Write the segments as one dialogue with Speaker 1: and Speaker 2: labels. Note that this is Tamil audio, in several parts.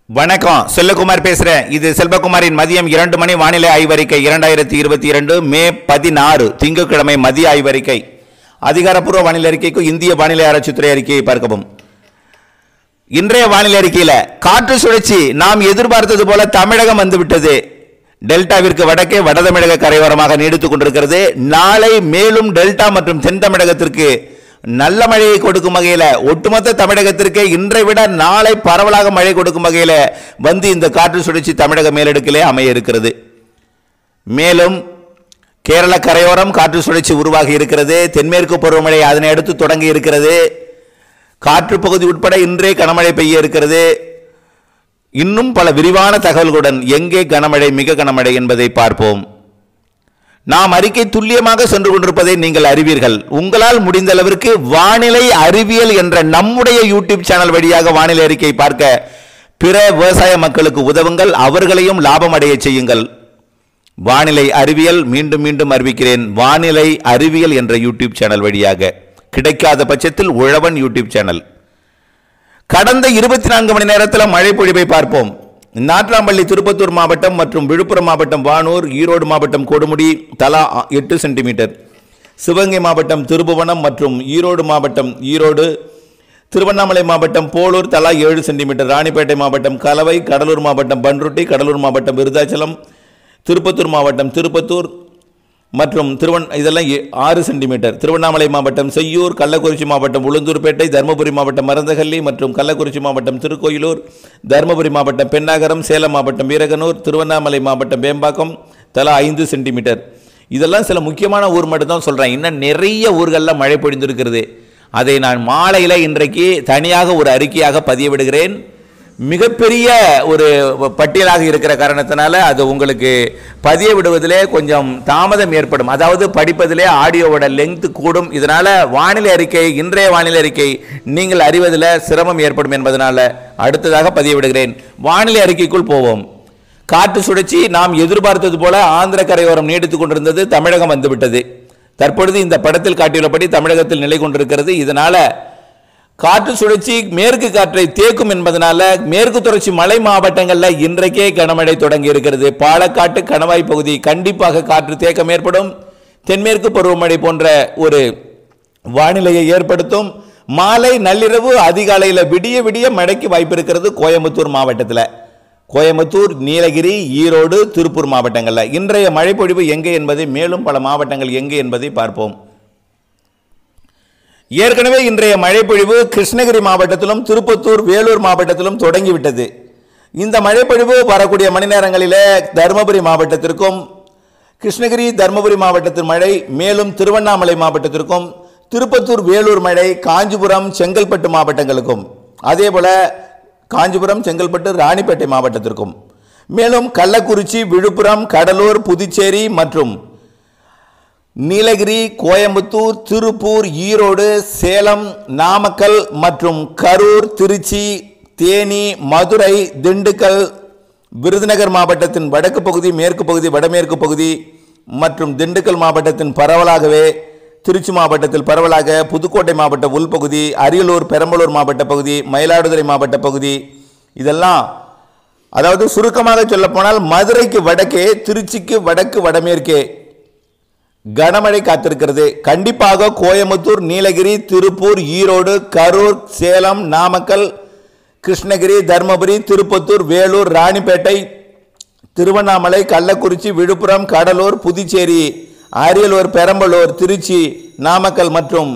Speaker 1: வணக்கம் செல்லகுமார் பேசுறேன் இது செல்வகுமாரின் மதியம் இரண்டு மணி வானிலை ஆய்வறிக்கை இரண்டாயிரத்தி இருபத்தி இரண்டு மே பதினாறு திங்கட்கிழமை மதிய ஆய்வறிக்கை அதிகாரப்பூர்வ வானிலை அறிக்கைக்கு இந்திய வானிலை ஆராய்ச்சித்துறை அறிக்கையை பார்க்கவும் இன்றைய வானிலை அறிக்கையில காற்று சுழற்சி நாம் எதிர்பார்த்தது போல தமிழகம் வந்துவிட்டது டெல்டாவிற்கு வடக்கே வட தமிழக கரையோரமாக நீடித்துக் கொண்டிருக்கிறது நாளை மேலும் டெல்டா மற்றும் தென் தமிழகத்திற்கு நல்ல மழையை கொடுக்கும் வகையில ஒட்டுமொத்த தமிழகத்திற்கு இன்றை விட நாளை பரவலாக மழை கொடுக்கும் வகையில வந்து இந்த காற்று சுழற்சி தமிழக மேலடுக்கிலே அமைய இருக்கிறது மேலும் கேரள கரையோரம் காற்று சுழற்சி உருவாகி இருக்கிறது தென்மேற்கு பருவமழை அதனை அடுத்து தொடங்கி இருக்கிறது காற்று பகுதி உட்பட இன்றே கனமழை பெய்ய இருக்கிறது இன்னும் பல விரிவான தகவல்களுடன் எங்கே கனமழை மிக கனமழை என்பதை பார்ப்போம் நாம் அறிக்கை துல்லியமாக சென்று கொண்டிருப்பதை நீங்கள் அறிவீர்கள் உங்களால் முடிந்த அளவிற்கு வானிலை அறிவியல் என்ற நம்முடைய யூடியூப் சேனல் வழியாக வானிலை அறிக்கை பார்க்க பிற விவசாய மக்களுக்கு உதவுங்கள் அவர்களையும் லாபம் அடைய செய்யுங்கள் வானிலை அறிவியல் மீண்டும் மீண்டும் அறிவிக்கிறேன் வானிலை அறிவியல் என்ற யூடியூப் சேனல் வழியாக கிடைக்காத பட்சத்தில் உழவன் யூடியூப் சேனல் கடந்த இருபத்தி நான்கு மணி நேரத்தில் மழை பொழிவை பார்ப்போம் நாட்ராம்பள்ளி திருப்பத்தூர் மாவட்டம் மற்றும் விழுப்புரம் மாவட்டம் வானூர் ஈரோடு மாவட்டம் கொடுமுடி தலா எட்டு சென்டிமீட்டர் சிவகங்கை மாவட்டம் திருபுவனம் மற்றும் ஈரோடு மாவட்டம் ஈரோடு திருவண்ணாமலை மாவட்டம் போலூர் தலா ஏழு சென்டிமீட்டர் ராணிப்பேட்டை மாவட்டம் கலவை கடலூர் மாவட்டம் பன்ருட்டி கடலூர் மாவட்டம் விருதாச்சலம் திருப்பத்தூர் மாவட்டம் திருப்பத்தூர் மற்றும் திருவண் இதெல்லாம் ஏ- ஆறு சென்டிமீட்டர் திருவண்ணாமலை மாவட்டம் செய்யூர் கள்ளக்குறிச்சி மாவட்டம் உளுந்தூர்பேட்டை தருமபுரி மாவட்டம் மருந்தகல்லி மற்றும் கள்ளக்குறிச்சி மாவட்டம் திருக்கோயிலூர் தருமபுரி மாவட்டம் பெண்ணாகரம் சேலம் மாவட்டம் வீரகனூர் திருவண்ணாமலை மாவட்டம் வேம்பாக்கம் தலா ஐந்து சென்டிமீட்டர் இதெல்லாம் சில முக்கியமான ஊர் மட்டும் தான் சொல்கிறேன் இன்னும் நிறைய ஊர்களில் மழை பொழிந்திருக்கிறது அதை நான் மாலையில் இன்றைக்கு தனியாக ஒரு அறிக்கையாக பதியவிடுகிறேன் மிகப்பெரிய ஒரு பட்டியலாக இருக்கிற காரணத்தினால அது உங்களுக்கு பதிய விடுவதிலே கொஞ்சம் தாமதம் ஏற்படும் அதாவது படிப்பதிலே ஆடியோவோட லெங்த் கூடும் இதனால வானிலை அறிக்கை இன்றைய வானிலை அறிக்கை நீங்கள் அறிவதில் சிரமம் ஏற்படும் என்பதனால அடுத்ததாக பதிய விடுகிறேன் வானிலை அறிக்கைக்குள் போவோம் காற்று சுழற்சி நாம் எதிர்பார்த்தது போல ஆந்திர கரையோரம் நீடித்துக் கொண்டிருந்தது தமிழகம் வந்துவிட்டது தற்பொழுது இந்த படத்தில் காட்டியுள்ளபடி தமிழகத்தில் நிலை கொண்டிருக்கிறது இதனால காற்று சுழற்சி மேற்கு காற்றை தேக்கும் என்பதனால மேற்கு தொடர்ச்சி மலை மாவட்டங்கள்ல இன்றைக்கே கனமழை தொடங்கி இருக்கிறது பாலக்காட்டு கணவாய் பகுதி கண்டிப்பாக காற்று தேக்கம் ஏற்படும் தென்மேற்கு பருவமழை போன்ற ஒரு வானிலையை ஏற்படுத்தும் மாலை நள்ளிரவு அதிகாலையில் விடிய விடிய மழைக்கு வாய்ப்பு இருக்கிறது கோயம்புத்தூர் மாவட்டத்தில் கோயம்புத்தூர் நீலகிரி ஈரோடு திருப்பூர் மாவட்டங்களில் இன்றைய மழைப்பொழிவு எங்கே என்பதை மேலும் பல மாவட்டங்கள் எங்கே என்பதை பார்ப்போம் ஏற்கனவே இன்றைய மழைப்பொழிவு கிருஷ்ணகிரி மாவட்டத்திலும் திருப்பத்தூர் வேலூர் மாவட்டத்திலும் தொடங்கிவிட்டது இந்த மழைப்பொழிவு வரக்கூடிய மணி நேரங்களிலே தருமபுரி மாவட்டத்திற்கும் கிருஷ்ணகிரி தருமபுரி மாவட்டத்தின் மழை மேலும் திருவண்ணாமலை மாவட்டத்திற்கும் திருப்பத்தூர் வேலூர் மழை காஞ்சிபுரம் செங்கல்பட்டு மாவட்டங்களுக்கும் அதேபோல காஞ்சிபுரம் செங்கல்பட்டு ராணிப்பேட்டை மாவட்டத்திற்கும் மேலும் கள்ளக்குறிச்சி விழுப்புரம் கடலூர் புதுச்சேரி மற்றும் நீலகிரி கோயம்புத்தூர் திருப்பூர் ஈரோடு சேலம் நாமக்கல் மற்றும் கரூர் திருச்சி தேனி மதுரை திண்டுக்கல் விருதுநகர் மாவட்டத்தின் வடக்கு பகுதி மேற்கு பகுதி வடமேற்கு பகுதி மற்றும் திண்டுக்கல் மாவட்டத்தின் பரவலாகவே திருச்சி மாவட்டத்தில் பரவலாக புதுக்கோட்டை மாவட்ட உள்பகுதி அரியலூர் பெரம்பலூர் மாவட்ட பகுதி மயிலாடுதுறை மாவட்ட பகுதி இதெல்லாம் அதாவது சுருக்கமாக சொல்லப்போனால் மதுரைக்கு வடக்கே திருச்சிக்கு வடக்கு வடமேற்கே கனமழை காத்திருக்கிறது கண்டிப்பாக கோயம்புத்தூர் நீலகிரி திருப்பூர் ஈரோடு கரூர் சேலம் நாமக்கல் கிருஷ்ணகிரி தர்மபுரி திருப்பத்தூர் வேலூர் ராணிப்பேட்டை திருவண்ணாமலை கள்ளக்குறிச்சி விழுப்புரம் கடலூர் புதுச்சேரி அரியலூர் பெரம்பலூர் திருச்சி நாமக்கல் மற்றும்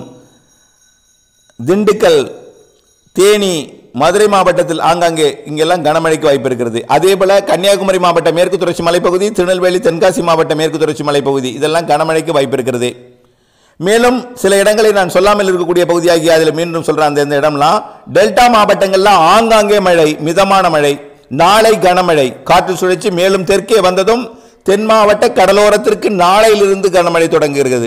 Speaker 1: திண்டுக்கல் தேனி மதுரை மாவட்டத்தில் ஆங்காங்கே இங்கெல்லாம் கனமழைக்கு வாய்ப்பு இருக்கிறது அதே போல கன்னியாகுமரி மாவட்ட மேற்கு தொடர்ச்சி மலைப்பகுதி திருநெல்வேலி தென்காசி மாவட்ட மேற்கு தொடர்ச்சி மலைப்பகுதி இதெல்லாம் கனமழைக்கு வாய்ப்பு இருக்கிறது மேலும் சில இடங்களை நான் சொல்லாமல் இருக்கக்கூடிய பகுதியாகி அதில் மீண்டும் சொல்றேன் அந்த இந்த இடம்லாம் டெல்டா மாவட்டங்கள்ல ஆங்காங்கே மழை மிதமான மழை நாளை கனமழை காற்று சுழற்சி மேலும் தெற்கே வந்ததும் தென் மாவட்ட கடலோரத்திற்கு நாளையிலிருந்து கனமழை தொடங்குகிறது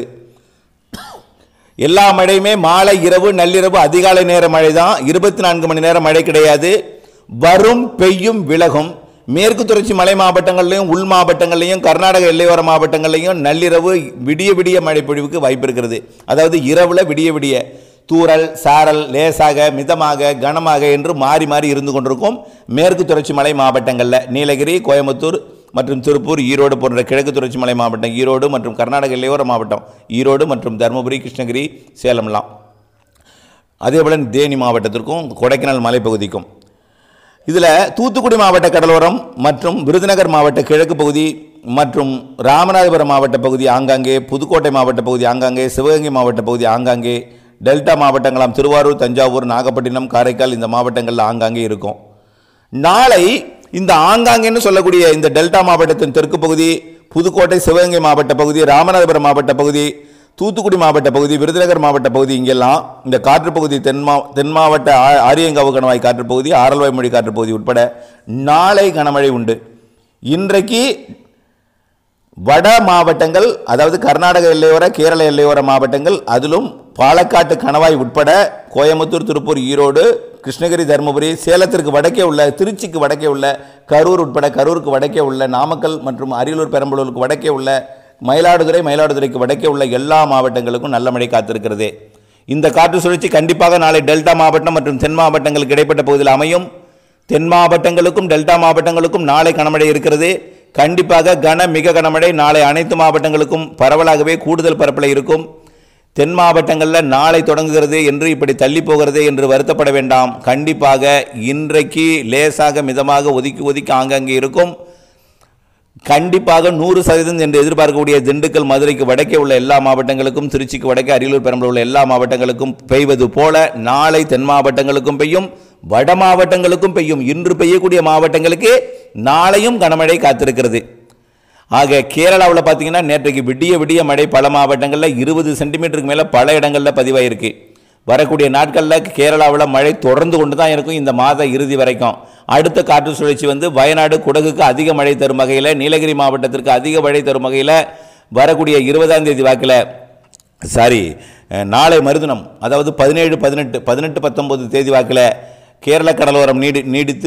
Speaker 1: எல்லா மழையுமே மாலை இரவு நள்ளிரவு அதிகாலை நேர மழை தான் இருபத்தி நான்கு மணி நேரம் மழை கிடையாது வரும் பெய்யும் விலகும் மேற்கு தொடர்ச்சி மலை மாவட்டங்கள்லையும் உள் மாவட்டங்கள்லையும் கர்நாடக எல்லையோர மாவட்டங்கள்லையும் நள்ளிரவு விடிய விடிய மழை பொழிவுக்கு வாய்ப்பு இருக்கிறது அதாவது இரவுல விடிய விடிய தூறல் சாரல் லேசாக மிதமாக கனமாக என்று மாறி மாறி இருந்து கொண்டிருக்கும் மேற்கு தொடர்ச்சி மலை மாவட்டங்களில் நீலகிரி கோயம்புத்தூர் மற்றும் திருப்பூர் ஈரோடு போன்ற கிழக்கு தொடர்ச்சி மலை மாவட்டம் ஈரோடு மற்றும் கர்நாடக எல்லையோர மாவட்டம் ஈரோடு மற்றும் தருமபுரி கிருஷ்ணகிரி சேலம்லாம் அதேபோல் தேனி மாவட்டத்திற்கும் கொடைக்கானல் மலைப்பகுதிக்கும் இதில் தூத்துக்குடி மாவட்ட கடலோரம் மற்றும் விருதுநகர் மாவட்ட கிழக்கு பகுதி மற்றும் ராமநாதபுரம் மாவட்ட பகுதி ஆங்காங்கே புதுக்கோட்டை மாவட்ட பகுதி ஆங்காங்கே சிவகங்கை மாவட்ட பகுதி ஆங்காங்கே டெல்டா மாவட்டங்களாம் திருவாரூர் தஞ்சாவூர் நாகப்பட்டினம் காரைக்கால் இந்த மாவட்டங்களில் ஆங்காங்கே இருக்கும் நாளை இந்த ஆங்காங்கேன்னு சொல்லக்கூடிய இந்த டெல்டா மாவட்டத்தின் தெற்கு பகுதி புதுக்கோட்டை சிவகங்கை மாவட்ட பகுதி ராமநாதபுரம் மாவட்ட பகுதி தூத்துக்குடி மாவட்ட பகுதி விருதுநகர் மாவட்ட பகுதி இங்கெல்லாம் இந்த காற்று பகுதி தென் மா தென் மாவட்ட ஆ- ஆரியங்காவு கணவாய் காற்று பகுதி ஆரல்வாய் மொழி காற்று பகுதி உட்பட நாளை கனமழை உண்டு இன்றைக்கு வட மாவட்டங்கள் அதாவது கர்நாடக எல்லையோர கேரள எல்லையோர மாவட்டங்கள் அதிலும் பாலக்காட்டு கணவாய் உட்பட கோயம்புத்தூர் திருப்பூர் ஈரோடு கிருஷ்ணகிரி தருமபுரி சேலத்திற்கு வடக்கே உள்ள திருச்சிக்கு வடக்கே உள்ள கரூர் உட்பட கரூருக்கு வடக்கே உள்ள நாமக்கல் மற்றும் அரியலூர் பெரம்பலூருக்கு வடக்கே உள்ள மயிலாடுதுறை மயிலாடுதுறைக்கு வடக்கே உள்ள எல்லா மாவட்டங்களுக்கும் நல்ல மழை காத்திருக்கிறது இந்த காற்று சுழற்சி கண்டிப்பாக நாளை டெல்டா மாவட்டம் மற்றும் தென் மாவட்டங்களுக்கு இடைப்பட்ட பகுதியில் அமையும் தென் மாவட்டங்களுக்கும் டெல்டா மாவட்டங்களுக்கும் நாளை கனமழை இருக்கிறது கண்டிப்பாக கன மிக கனமழை நாளை அனைத்து மாவட்டங்களுக்கும் பரவலாகவே கூடுதல் பரப்பில் இருக்கும் தென் மாவட்டங்களில் நாளை தொடங்குகிறது என்று இப்படி தள்ளி போகிறது என்று வருத்தப்பட வேண்டாம் கண்டிப்பாக இன்றைக்கு லேசாக மிதமாக ஒதுக்கி ஒதுக்கி ஆங்காங்கே இருக்கும் கண்டிப்பாக நூறு சதவீதம் என்று எதிர்பார்க்கக்கூடிய திண்டுக்கல் மதுரைக்கு வடக்கே உள்ள எல்லா மாவட்டங்களுக்கும் திருச்சிக்கு வடக்கே அரியலூர் பெரம்பலூர் உள்ள எல்லா மாவட்டங்களுக்கும் பெய்வது போல நாளை தென் மாவட்டங்களுக்கும் பெய்யும் வட மாவட்டங்களுக்கும் பெய்யும் இன்று பெய்யக்கூடிய மாவட்டங்களுக்கு நாளையும் கனமழை காத்திருக்கிறது ஆக கேரளாவில் பார்த்தீங்கன்னா நேற்றைக்கு விடிய விடிய மழை பல மாவட்டங்களில் இருபது சென்டிமீட்டருக்கு மேலே பல இடங்களில் பதிவாயிருக்கு வரக்கூடிய நாட்களில் கேரளாவில் மழை தொடர்ந்து கொண்டு தான் இருக்கும் இந்த மாத இறுதி வரைக்கும் அடுத்த காற்று சுழற்சி வந்து வயநாடு குடகுக்கு அதிக மழை தரும் வகையில் நீலகிரி மாவட்டத்திற்கு அதிக மழை தரும் வகையில் வரக்கூடிய இருபதாம் தேதி வாக்கில் சாரி அஹ், நாளை மறுதினம் அதாவது பதினேழு பதினெட்டு பதினெட்டு பத்தொன்பது தேதி வாக்கில் கேரள கடலோரம் நீடி நீடித்து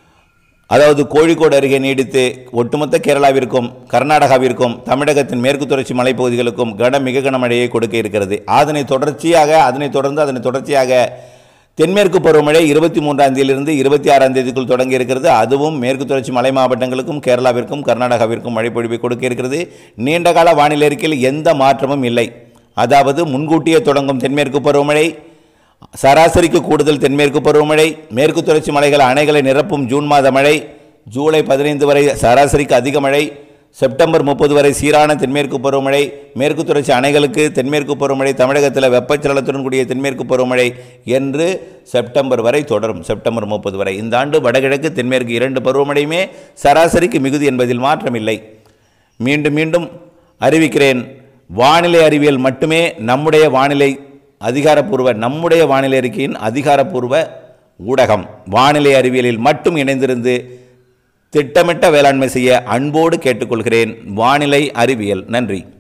Speaker 1: அதாவது கோழிக்கோடு அருகே நீடித்து ஒட்டுமொத்த கேரளாவிற்கும் கர்நாடகாவிற்கும் தமிழகத்தின் மேற்கு தொடர்ச்சி மலைப்பகுதிகளுக்கும் கன மிக கனமழையை கொடுக்க இருக்கிறது அதனை தொடர்ச்சியாக அதனைத் தொடர்ந்து அதனை தொடர்ச்சியாக தென்மேற்கு பருவமழை இருபத்தி மூன்றாம் தேதியிலிருந்து இருபத்தி ஆறாம் தேதிக்குள் தொடங்கி இருக்கிறது அதுவும் மேற்கு தொடர்ச்சி மலை மாவட்டங்களுக்கும் கேரளாவிற்கும் கர்நாடகாவிற்கும் மழை பொழிவை கொடுக்க இருக்கிறது நீண்டகால வானிலை அறிக்கையில் எந்த மாற்றமும் இல்லை அதாவது முன்கூட்டியே தொடங்கும் தென்மேற்கு பருவமழை சராசரிக்கு கூடுதல் தென்மேற்கு பருவமழை மேற்கு தொடர்ச்சி மலைகள் அணைகளை நிரப்பும் ஜூன் மாத மழை ஜூலை பதினைந்து வரை சராசரிக்கு அதிக மழை செப்டம்பர் முப்பது வரை சீரான தென்மேற்கு பருவமழை மேற்கு தொடர்ச்சி அணைகளுக்கு தென்மேற்கு பருவமழை தமிழகத்தில் வெப்பச்சலனத்துடன் கூடிய தென்மேற்கு பருவமழை என்று செப்டம்பர் வரை தொடரும் செப்டம்பர் முப்பது வரை இந்த ஆண்டு வடகிழக்கு தென்மேற்கு இரண்டு பருவமழையுமே சராசரிக்கு மிகுதி என்பதில் மாற்றமில்லை மீண்டும் மீண்டும் அறிவிக்கிறேன் வானிலை அறிவியல் மட்டுமே நம்முடைய வானிலை அதிகாரப்பூர்வ நம்முடைய வானிலை அறிக்கையின் அதிகாரப்பூர்வ ஊடகம் வானிலை அறிவியலில் மட்டும் இணைந்திருந்து திட்டமிட்ட வேளாண்மை செய்ய அன்போடு கேட்டுக்கொள்கிறேன் வானிலை அறிவியல் நன்றி